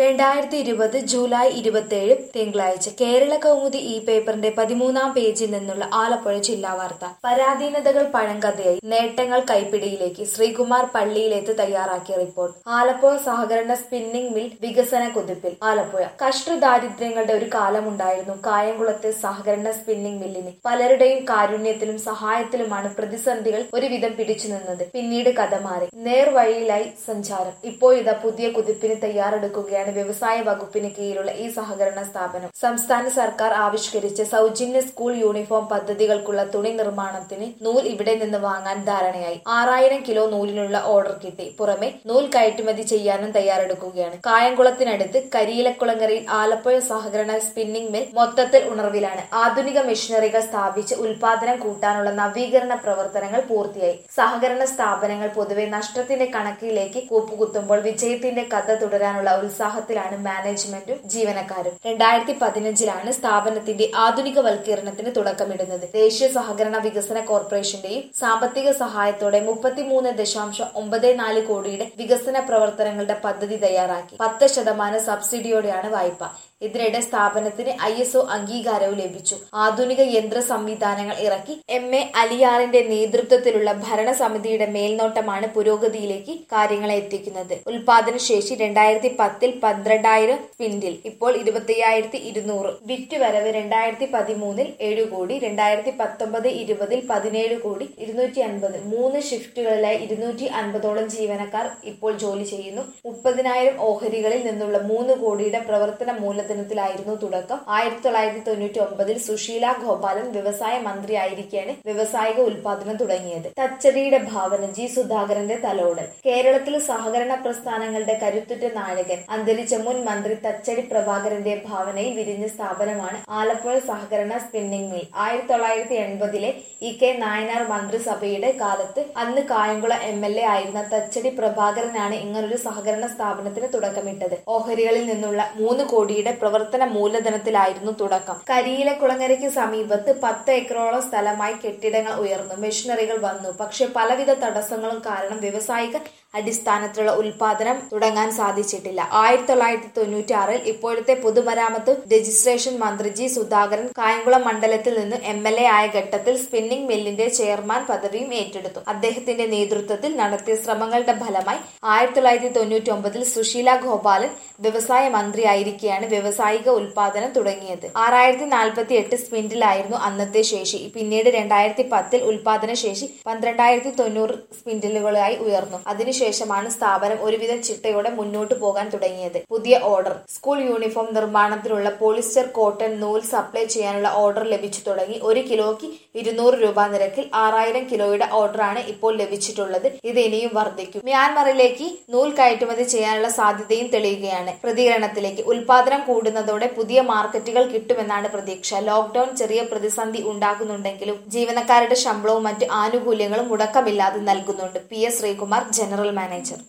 രണ്ടായിരത്തി ഇരുപത് ജൂലൈ ഇരുപത്തിയേഴ് തിങ്കളാഴ്ച കേരള കൗമുദി ഈ പേപ്പറിന്റെ പതിമൂന്നാം പേജിൽ നിന്നുള്ള ആലപ്പുഴ ജില്ലാ വാർത്ത പരാധീനതകൾ പഴങ്കഥയായി നേട്ടങ്ങൾ കൈപ്പിടിയിലേക്ക് ശ്രീകുമാർ പള്ളിയിലെത്ത് തയ്യാറാക്കിയ റിപ്പോർട്ട് ആലപ്പുഴ സഹകരണ സ്പിന്നിംഗ് മിൽ വികസന കുതിപ്പിൽ ആലപ്പുഴ കഷ്ടദാരിദ്ര്യങ്ങളുടെ ഒരു കാലമുണ്ടായിരുന്നു കായംകുളത്തെ സഹകരണ സ്പിന്നിംഗ് മില്ലിന് പലരുടെയും കാരുണ്യത്തിലും സഹായത്തിലുമാണ് പ്രതിസന്ധികൾ ഒരുവിധം പിടിച്ചു നിന്നത് പിന്നീട് കഥ മാറി നേർവഴിയിലായി സഞ്ചാരം ഇപ്പോഴിതാ പുതിയ കുതിപ്പിന് തയ്യാറെടുക്കുകയാണ് വ്യവസായ വകുപ്പിന് കീഴിലുള്ള ഈ സഹകരണ സ്ഥാപനം സംസ്ഥാന സർക്കാർ ആവിഷ്കരിച്ച സൗജന്യ സ്കൂൾ യൂണിഫോം പദ്ധതികൾക്കുള്ള തുണി നിർമ്മാണത്തിന് നൂൽ ഇവിടെ നിന്ന് വാങ്ങാൻ ധാരണയായി ആറായിരം കിലോ നൂലിനുള്ള ഓർഡർ കിട്ടി പുറമെ നൂൽ കയറ്റുമതി ചെയ്യാനും തയ്യാറെടുക്കുകയാണ് കായംകുളത്തിനടുത്ത് കരിയിലക്കുളങ്ങരയിൽ ആലപ്പുഴ സഹകരണ സ്പിന്നിംഗ് മിൽ മൊത്തത്തിൽ ഉണർവിലാണ് ആധുനിക മെഷീനറികൾ സ്ഥാപിച്ച് ഉൽപാദനം കൂട്ടാനുള്ള നവീകരണ പ്രവർത്തനങ്ങൾ പൂർത്തിയായി സഹകരണ സ്ഥാപനങ്ങൾ പൊതുവെ നഷ്ടത്തിന്റെ കണക്കിലേക്ക് കൂപ്പുകുത്തുമ്പോൾ വിജയത്തിന്റെ കഥ തുടരാനുള്ള ഉത്സാഹത്തിലാണ് മാനേജ്മെന്റും ജീവനക്കാരും രണ്ടായിരത്തി പതിനഞ്ചിലാണ് സ്ഥാപനത്തിന്റെ ആധുനികവൽക്കരണത്തിന് തുടക്കമിടുന്നത് ദേശീയ സഹകരണ വികസന കോർപ്പറേഷന്റെയും സാമ്പത്തിക സഹായത്തോടെ മുപ്പത്തിമൂന്ന് ദശാംശം ഒമ്പത് നാല് കോടിയുടെ വികസന പ്രവർത്തനങ്ങളുടെ പദ്ധതി തയ്യാറാക്കി പത്ത് ശതമാനം സബ്സിഡിയോടെയാണ് വായ്പ ഇതിനിടെ സ്ഥാപനത്തിന് ഐ എസ് ഒ അംഗീകാരവും ലഭിച്ചു ആധുനിക യന്ത്ര സംവിധാനങ്ങൾ ഇറക്കി എം എ അലിയാറിന്റെ നേതൃത്വത്തിലുള്ള ഭരണസമിതിയുടെ മേൽനോട്ടമാണ് പുരോഗതിയിലേക്ക് കാര്യങ്ങളെ എത്തിക്കുന്നത് ഉൽപാദന ശേഷി രണ്ടായിരത്തി പത്തിൽ പന്ത്രണ്ടായിരം സ്പിൻഡിൽ ഇപ്പോൾ ഇരുപത്തിയ്യായിരത്തി ഇരുന്നൂറ് വിറ്റുവരവ് രണ്ടായിരത്തി പതിമൂന്നിൽ ഏഴ് കോടി രണ്ടായിരത്തി പത്തൊമ്പത് ഇരുപതിൽ പതിനേഴ് കോടി ഇരുന്നൂറ്റി അൻപത് മൂന്ന് ഷിഫ്റ്റുകളിലായി ഇരുന്നൂറ്റി അൻപതോളം ജീവനക്കാർ ഇപ്പോൾ ജോലി ചെയ്യുന്നു മുപ്പതിനായിരം ഓഹരികളിൽ നിന്നുള്ള മൂന്ന് കോടിയുടെ പ്രവർത്തന മൂലധനത്തിലായിരുന്നു തുടക്കം ആയിരത്തി തൊള്ളായിരത്തി തൊണ്ണൂറ്റി ഒമ്പതിൽ സുശീല ഗോപാലൻ വ്യവസായ മന്ത്രിയായിരിക്കെയാണ് വ്യവസായിക ഉൽപാദനം തുടങ്ങിയത് തച്ചടിയുടെ ഭാവന ജി സുധാകരന്റെ തലോടൽ കേരളത്തിൽ സഹകരണ പ്രസ്ഥാനങ്ങളുടെ കരുത്തുറ്റ നായകൻ അന്തരിച്ച മുൻ മന്ത്രി തച്ചടി പ്രഭാകരന്റെ ഭാവനയിൽ വിരിഞ്ഞ സ്ഥാപനമാണ് ആലപ്പുഴ സഹകരണ സ്പിന്നിംഗ് മിൽ ആയിരത്തി തൊള്ളായിരത്തി എൺപതിലെ ഇ കെ നായനാർ മന്ത്രിസഭയുടെ കാലത്ത് അന്ന് കായംകുളം എം എൽ എ ആയിരുന്ന തച്ചടി പ്രഭാകരനാണ് ഇങ്ങനൊരു സഹകരണ സ്ഥാപനത്തിന് തുടക്കമിട്ടത് ഓഹരികളിൽ നിന്നുള്ള മൂന്ന് കോടിയുടെ പ്രവർത്തന മൂലധനത്തിലായിരുന്നു തുടക്കം കരിയിലക്കുളങ്ങരയ്ക്ക് സമീപത്ത് പത്ത് ഏക്കറോളം സ്ഥലമായി കെട്ടിടങ്ങൾ ഉയർന്നു മെഷീനറികൾ വന്നു പക്ഷെ പലവിധ തടസ്സങ്ങളും കാരണം വ്യവസായിക അടിസ്ഥാനത്തിലുള്ള ഉൽപാദനം തുടങ്ങാൻ സാധിച്ചിട്ടില്ല ആയിരത്തി തൊള്ളായിരത്തി തൊണ്ണൂറ്റി ആറിൽ ഇപ്പോഴത്തെ പൊതുമരാമത്ത് രജിസ്ട്രേഷൻ മന്ത്രി ജി സുധാകരൻ കായംകുളം മണ്ഡലത്തിൽ നിന്ന് എം എൽ എ ആയ ഘട്ടത്തിൽ സ്പിന്നിംഗ് മില്ലിന്റെ ചെയർമാൻ പദവിയും ഏറ്റെടുത്തു അദ്ദേഹത്തിന്റെ നേതൃത്വത്തിൽ നടത്തിയ ശ്രമങ്ങളുടെ ഫലമായി ആയിരത്തി തൊള്ളായിരത്തി തൊണ്ണൂറ്റി ഒമ്പതിൽ സുശീല ഗോപാലൻ വ്യവസായ മന്ത്രിയായിരിക്കെയാണ് വ്യവസായിക ഉൽപാദനം തുടങ്ങിയത് ആറായിരത്തി നാൽപ്പത്തി എട്ട് സ്പിൻഡിലായിരുന്നു അന്നത്തെ ശേഷി പിന്നീട് രണ്ടായിരത്തി പത്തിൽ ഉൽപാദന ശേഷി പന്ത്രണ്ടായിരത്തി തൊണ്ണൂറ് സ്പിൻഡിലുകളായി ഉയർന്നു അതിനുശേഷമാണ് സ്ഥാപനം ഒരുവിധ ചിട്ടയോടെ മുന്നോട്ട് പോകാൻ തുടങ്ങിയത് പുതിയ ഓർഡർ സ്കൂൾ യൂണിഫോം നിർമ്മാണത്തിനുള്ള പോളിസ്റ്റർ കോട്ടൺ നൂൽ സപ്ലൈ ചെയ്യാനുള്ള ഓർഡർ ലഭിച്ചു തുടങ്ങി ഒരു കിലോയ്ക്ക് ഇരുന്നൂറ് രൂപ നിരക്കിൽ ആറായിരം കിലോയുടെ ഓർഡറാണ് ഇപ്പോൾ ലഭിച്ചിട്ടുള്ളത് ഇത് ഇനിയും വർദ്ധിക്കും മ്യാൻമറിലേക്ക് നൂൽ കയറ്റുമതി ചെയ്യാനുള്ള സാധ്യതയും തെളിയുകയാണ് പ്രതികരണത്തിലേക്ക് ഉൽപാദനം കൂടുന്നതോടെ പുതിയ മാർക്കറ്റുകൾ കിട്ടുമെന്നാണ് പ്രതീക്ഷ ലോക്ഡൌൺ ചെറിയ പ്രതിസന്ധി ഉണ്ടാകുന്നുണ്ടെങ്കിലും ജീവനക്കാരുടെ ശമ്പളവും മറ്റ് ആനുകൂല്യങ്ങളും മുടക്കമില്ലാതെ നൽകുന്നുണ്ട് P S Sreekumar general manager